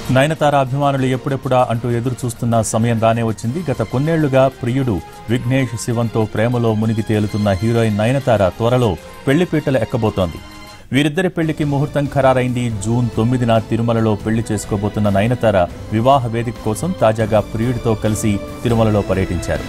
నయనతార అభిమానులు ఎప్పుడెప్పుడా అంటూ ఎదురు చూస్తున్న సమయం రానే వచ్చింది గత కొన్నేళ్లుగా ప్రియుడు విఘ్నేష్ శివంతో ప్రేమలో మునిగి తేలుతున్న హీరోయిన్ నయనతార త్వరలో పెళ్లిపీటలు ఎక్కబోతోంది వీరిద్దరి పెళ్లికి ముహూర్తం ఖరారైంది జూన్ తొమ్మిదిన తిరుమలలో పెళ్లి చేసుకోబోతున్న నయనతార వివాహ వేదిక కోసం తాజాగా ప్రియుడితో కలిసి తిరుమలలో పర్యటించారు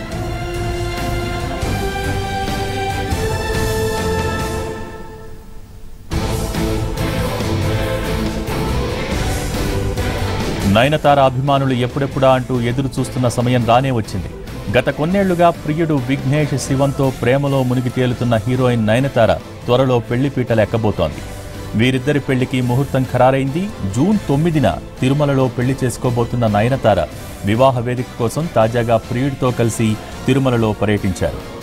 నయనతార అభిమానులు ఎప్పుడెప్పుడా అంటూ ఎదురు చూస్తున్న సమయం రానే వచ్చింది గత కొన్నేళ్లుగా ప్రియుడు విఘ్నేష్ శివంతో ప్రేమలో మునిగి తేలుతున్న హీరోయిన్ నయనతార త్వరలో పెళ్లిపీటలు ఎక్కబోతోంది వీరిద్దరి పెళ్లికి ముహూర్తం ఖరారైంది జూన్ తొమ్మిదిన తిరుమలలో పెళ్లి చేసుకోబోతున్న నయనతార వివాహ వేదిక కోసం తాజాగా ప్రియుడితో కలిసి తిరుమలలో పర్యటించారు